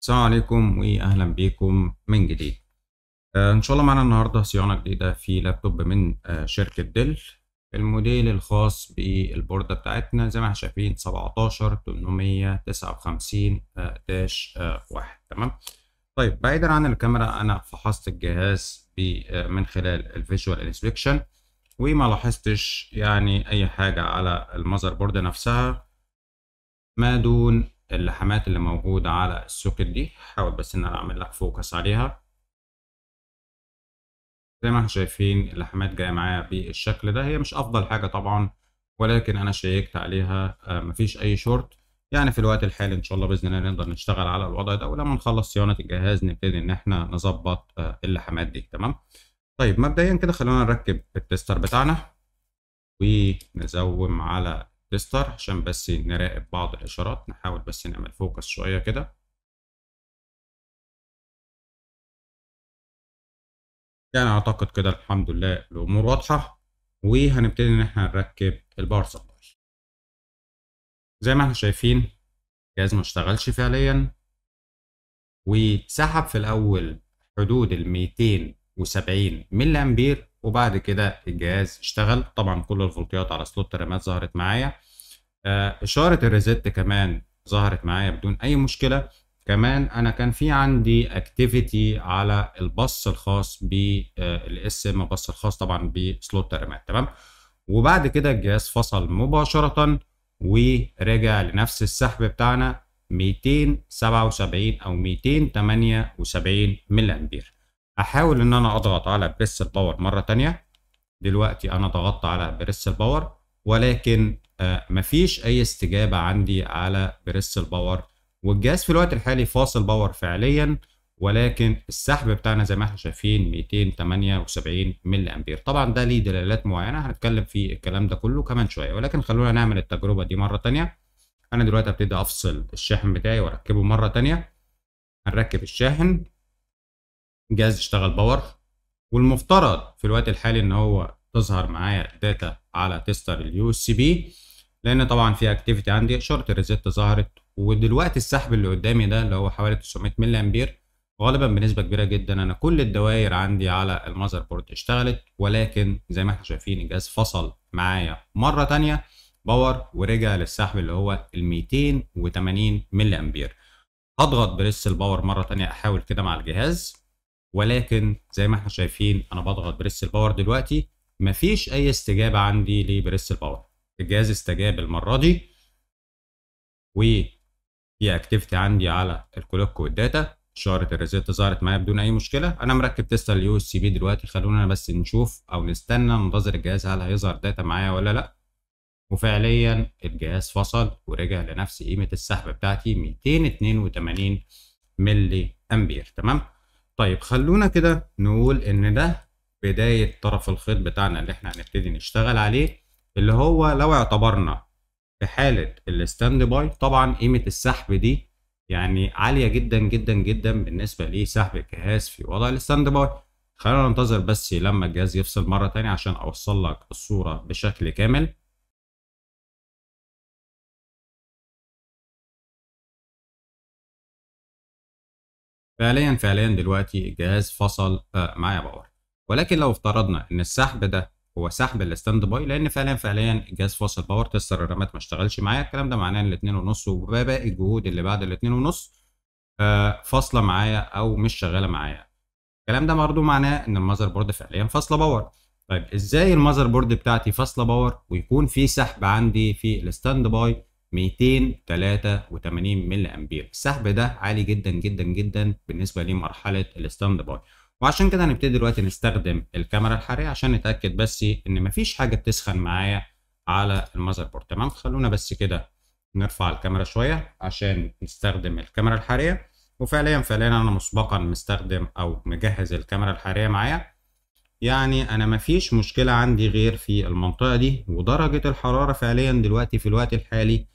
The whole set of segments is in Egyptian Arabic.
السلام عليكم واهلا بيكم من جديد آه، ان شاء الله معانا النهارده صيانه جديده في لابتوب من آه، شركه ديل الموديل الخاص بالبورده بتاعتنا زي ما احنا شايفين 17 859 داش واحد تمام طيب بعيدا عن الكاميرا انا فحصت الجهاز ب- آه، من خلال الفيجوال انسبكشن وما لاحظتش يعني اي حاجه على المذر بورد نفسها ما دون اللحمات اللي موجودة على السوكت دي حاول بس ان انا اعمل لك فوكس عليها زي ما احنا شايفين اللحمات جاية معايا بالشكل ده هي مش افضل حاجة طبعا ولكن انا شيكت عليها آه، مفيش اي شورت يعني في الوقت الحالي ان شاء الله باذن الله نقدر نشتغل على الوضع ده ولما نخلص صيانة الجهاز نبتدي ان احنا نظبط آه، اللحمات دي تمام طيب مبدئيا كده خلونا نركب التستر بتاعنا ونزوم على تستر عشان بس نراقب بعض الإشارات نحاول بس نعمل فوكس شوية كده يعني أعتقد كده الحمد لله الأمور واضحة وهنبتدي إن إحنا نركب الباور سبلاي زي ما إحنا شايفين الجهاز ما اشتغلش فعليا وسحب في الأول حدود ال 270 ملي أمبير وبعد كده الجهاز اشتغل طبعا كل الفولتيات على سلوت الرامات ظهرت معايا آه، إشارة الريزيت كمان ظهرت معايا بدون أي مشكلة كمان أنا كان في عندي اكتيفيتي على الباص الخاص بالاس ام باص الخاص طبعا بسلوت الرامات تمام وبعد كده الجهاز فصل مباشرة ورجع لنفس السحب بتاعنا 277 أو 278 ملي أمبير أحاول إن أنا أضغط على بريس الباور مرة تانية دلوقتي أنا ضغطت على بريس الباور ولكن آه، مفيش اي استجابة عندي على بريس الباور والجهاز في الوقت الحالي فاصل باور فعليا ولكن السحب بتاعنا زي ما احنا شايفين 278 ملي امبير طبعا ده ليه دلالات معينة هنتكلم في الكلام ده كله كمان شوية ولكن خلونا نعمل التجربة دي مرة تانية انا دلوقتي ابتدي افصل الشاحن بتاعي واركبه مرة تانية هنركب الشاحن الجهاز يشتغل باور والمفترض في الوقت الحالي ان هو تظهر معايا داتا على تستر اليو اس بي لان طبعا في اكتيفيتي عندي اشاره الريزيت ظهرت ودلوقتي السحب اللي قدامي ده اللي هو حوالي 900 ملي امبير غالبا بنسبه كبيره جدا انا كل الدوائر عندي على المذر بورد اشتغلت ولكن زي ما احنا شايفين الجهاز فصل معايا مره تانية باور ورجع للسحب اللي هو ال 280 ملي امبير هضغط بريس الباور مره تانية احاول كده مع الجهاز ولكن زي ما احنا شايفين انا بضغط بريس الباور دلوقتي مفيش اي استجابه عندي لبريس الباور الجهاز استجاب المره دي وفي اكتيفيتي عندي على الكلوك والداتا اشاره الريزيت ظهرت معايا بدون اي مشكله انا مركب تيست اليو اس سي بي دلوقتي خلونا بس نشوف او نستنى ننتظر الجهاز هل هيظهر داتا معايا ولا لا وفعليا الجهاز فصل ورجع لنفس قيمه السحب بتاعتي 282 ملي امبير تمام طيب خلونا كده نقول ان ده بدايه طرف الخيط بتاعنا اللي احنا هنبتدي نشتغل عليه اللي هو لو اعتبرنا في حالة الستاند باي طبعا قيمة السحب دي يعني عالية جدا جدا جدا بالنسبة لسحب الجهاز في وضع الستاند باي خلينا ننتظر بس لما الجهاز يفصل مرة تانية عشان أوصل لك الصورة بشكل كامل فعليا فعليا دلوقتي الجهاز فصل آه، معايا باور ولكن لو افترضنا ان السحب ده هو سحب الستاند باي لان فعليا فعليا الجهاز فاصل باور تستر الرامات ما اشتغلش معايا الكلام ده معناه ان الاتنين ونص وباقي الجهود اللي بعد الاتنين ونص آه، فاصله معايا او مش شغاله معايا الكلام ده برضه معناه ان المذر بورد فعليا فاصله باور طيب ازاي المذر بورد بتاعتي فاصله باور ويكون في سحب عندي في الستاند باي 283 ملي امبير السحب ده عالي جدا جدا جدا بالنسبه لمرحله الستاند باي وعشان كده هنبتدي دلوقتي نستخدم الكاميرا الحرارية عشان نتأكد بس ان مفيش حاجة بتسخن معايا على المذر بورد تمام خلونا بس كده نرفع الكاميرا شوية عشان نستخدم الكاميرا الحرارية وفعليا فعليا انا مسبقا مستخدم او مجهز الكاميرا الحرارية معايا يعني انا مفيش مشكلة عندي غير في المنطقة دي ودرجة الحرارة فعليا دلوقتي في الوقت الحالي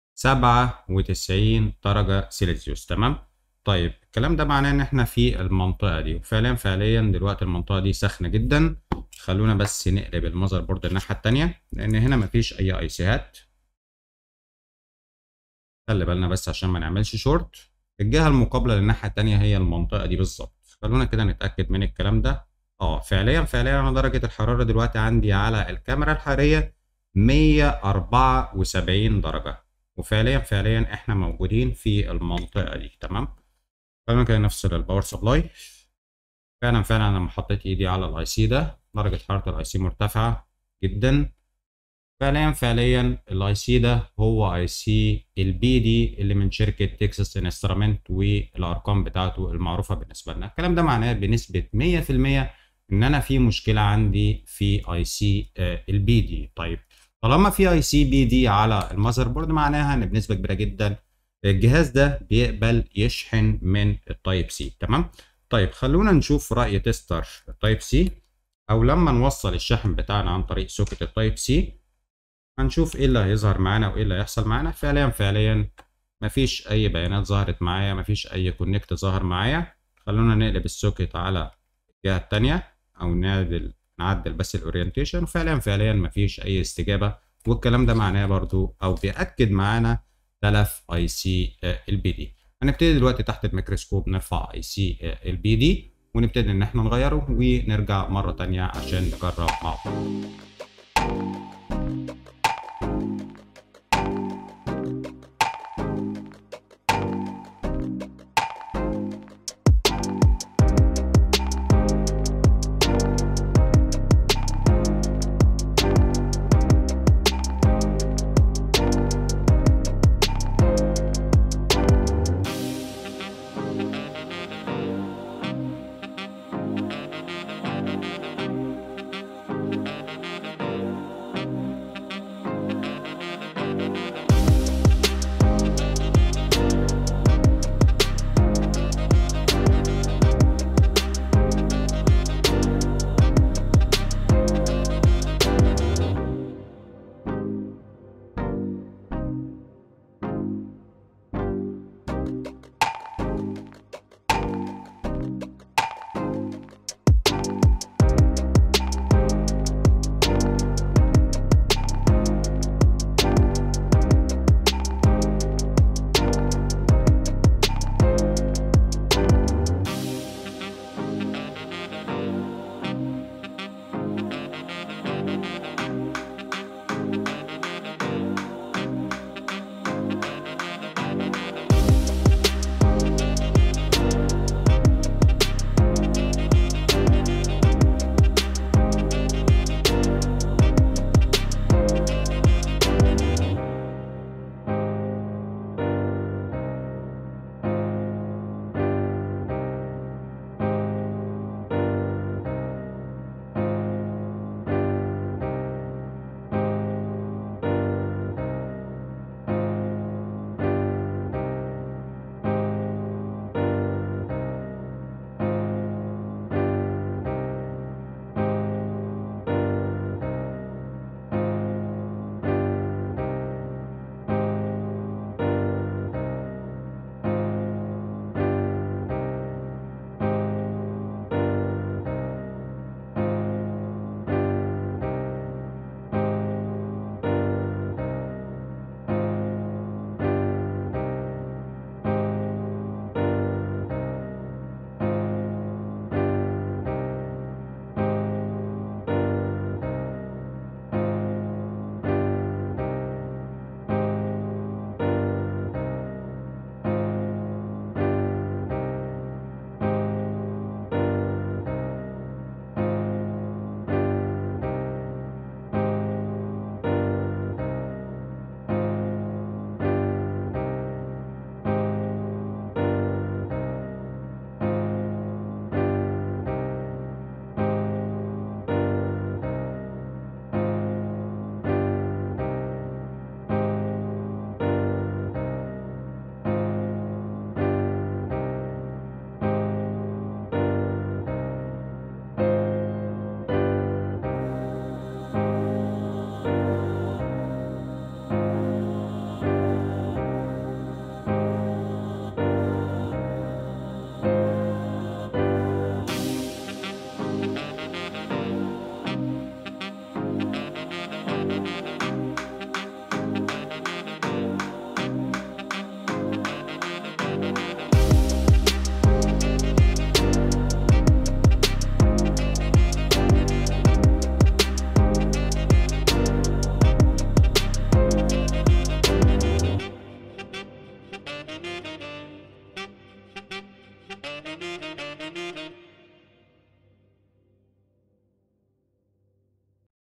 97 درجة سيلسيوس تمام طيب الكلام ده معناه ان احنا في المنطقة دي وفعليا فعليا دلوقتي المنطقة دي سخنة جدا خلونا بس نقلب المذر بورد الناحية التانية لان هنا مفيش اي ايسيهات خلي بالنا بس عشان ما نعملش شورت الجهة المقابلة للناحية التانية هي المنطقة دي بالظبط خلونا كده نتأكد من الكلام ده اه فعليا فعليا انا درجة الحرارة دلوقتي عندي على الكاميرا الحرارية 174 درجة وفعليا فعليا احنا موجودين في المنطقة دي تمام خلونا كده نفصل الباور سبلاي فعلا فعلا لما حطيت ايدي على الاي سي ده درجة حرارة الاي سي مرتفعة جدا فعليا فعليا الاي سي ده هو اي سي البي دي اللي من شركة تكساس انسترومنت والارقام بتاعته المعروفة بالنسبة لنا الكلام ده معناه بنسبة 100% ان انا في مشكلة عندي في اي سي البي دي طيب طالما في اي سي بي دي على المذر بورد معناها ان بنسبة كبيرة جدا الجهاز ده بيقبل يشحن من التايب سي تمام طيب خلونا نشوف رأي تستر التايب سي او لما نوصل الشحن بتاعنا عن طريق سوكت التايب سي هنشوف ايه اللي هيظهر معانا وايه اللي هيحصل معانا فعليا فعليا مفيش اي بيانات ظهرت معايا مفيش اي كونكت ظهر معايا خلونا نقلب السوكت على الجهة التانية او نعدل نعدل بس الاورينتيشن وفعليا فعليا مفيش اي استجابة والكلام ده معناه برضو او بيأكد معانا تلف اي سي البي دي هنبتدي دلوقتي تحت الميكروسكوب نرفع اي سي البي دي ونبتدي ان احنا نغيره ونرجع مرة تانية عشان نجرب مع بعض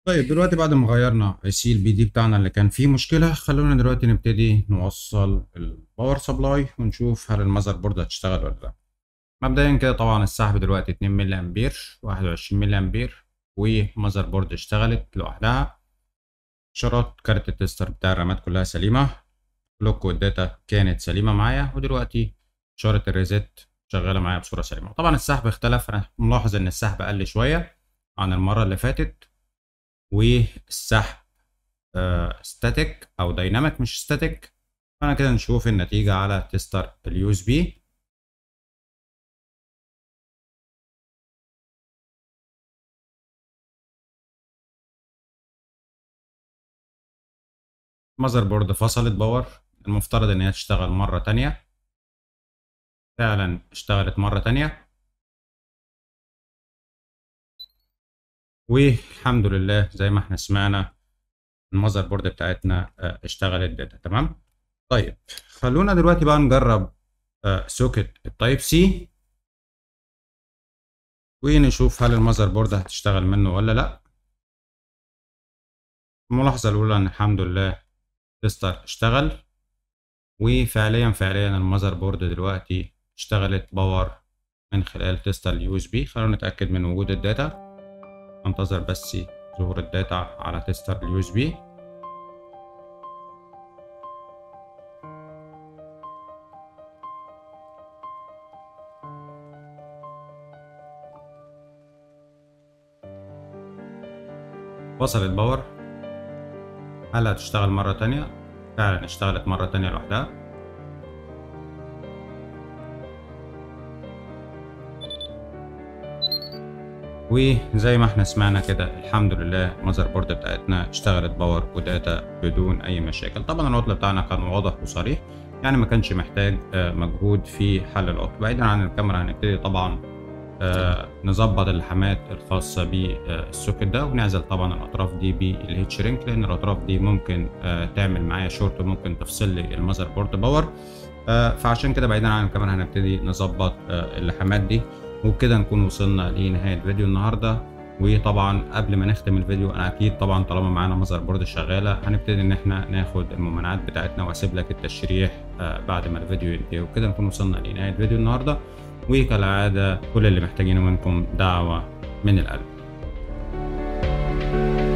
طيب دلوقتي بعد ما غيرنا السي ال بي دي بتاعنا اللي كان فيه مشكلة خلونا دلوقتي نبتدي نوصل الباور سبلاي ونشوف هل المذر بورد هتشتغل ولا لا مبدئيا كده طبعا السحب دلوقتي 2 ملي امبير 21 ملي امبير ومذر بورد اشتغلت لوحدها اشارات كارت التستر بتاع الرامات كلها سليمة كلوك والداتا كانت سليمة معايا ودلوقتي اشارة الريزيت شغالة معايا بصورة سليمة طبعا السحب اختلف انا ملاحظ ان السحب قل شوية عن المرة اللي فاتت والسحب ستاتيك او دايناميك مش ستاتيك فانا كده نشوف النتيجة على تستر اليو اس بي ماذر بورد فصلت باور المفترض ان هي تشتغل مرة تانية فعلا اشتغلت مرة تانية والحمد لله زي ما احنا سمعنا المذر بورد بتاعتنا اشتغلت داتا تمام طيب خلونا دلوقتي بقى نجرب سوكت التايب سي ونشوف هل المذر بورد هتشتغل منه ولا لا الملاحظة الأولى إن الحمد لله تستر اشتغل وفعليا فعليا المذر بورد دلوقتي اشتغلت باور من خلال تستر اليو اس بي خلونا نتأكد من وجود الداتا انتظر بس ظهور الداتا على تستر اليو اس بي وصلت باور هل هتشتغل مرة تانية؟ فعلا اشتغلت مرة تانية لوحدها وزي ما احنا سمعنا كده الحمد لله ماذر بورد بتاعتنا اشتغلت باور وداتا بدون اي مشاكل طبعا العطل بتاعنا كان واضح وصريح يعني ما كانش محتاج مجهود في حل العطل بعيدا عن الكاميرا هنبتدي طبعا نظبط اللحامات الخاصة بالسوكت ده ونعزل طبعا الأطراف دي بالهيت شرينك لأن الأطراف دي ممكن تعمل معايا شورت وممكن تفصل لي المذر بورد باور فعشان كده بعيدا عن الكاميرا هنبتدي نظبط اللحامات دي وبكده نكون وصلنا لنهاية فيديو النهاردة وطبعا قبل ما نختم الفيديو انا اكيد طبعا طالما معانا مذر بورد شغاله هنبتدي ان احنا ناخد الممانعات بتاعتنا واسيب لك التشريح بعد ما الفيديو ينتهي وكده نكون وصلنا لنهايه فيديو النهارده وكالعاده كل اللي محتاجينه منكم دعوه من القلب